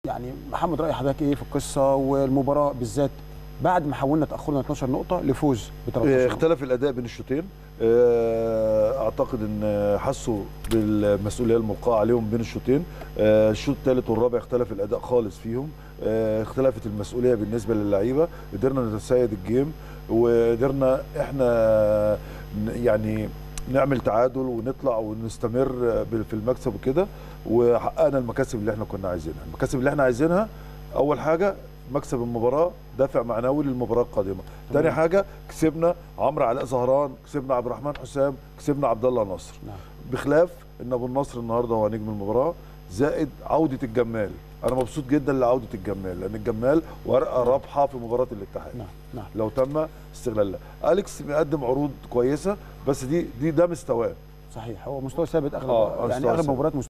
يعني محمد راي حضرتك ايه في القصه والمباراه بالذات بعد ما حولنا تاخرنا 12 نقطه لفوز ب 13 آه، نقطه اختلف الاداء بين الشوطين آه، اعتقد ان حسوا بالمسؤوليه الملقاه عليهم بين الشوطين آه، الشوط الثالث والرابع اختلف الاداء خالص فيهم آه، اختلفت المسؤوليه بالنسبه للعيبه قدرنا نتسيد الجيم وقدرنا احنا ن- يعني نعمل تعادل ونطلع ونستمر بال- في المكسب وكده وحققنا المكاسب اللي احنا كنا عايزينها المكاسب اللي احنا عايزينها اول حاجه مكسب المباراه دافع معنوي للمباراه القادمه تاني حاجه كسبنا عمرو علاء زهران كسبنا عبد الرحمن حسام كسبنا عبد الله نصر نعم. بخلاف ان ابو النصر النهارده هو نجم المباراه زائد عوده الجمال انا مبسوط جدا لعوده الجمال لان الجمال ورقه رابحه في مباراه الاتحاد نعم نعم لو تم استغلالها اليكس بيقدم عروض كويسه بس دي دي ده مستواه صحيح هو مستوى ثابت اغلب آه، يعني مستوى اغلب ثابت. مباريات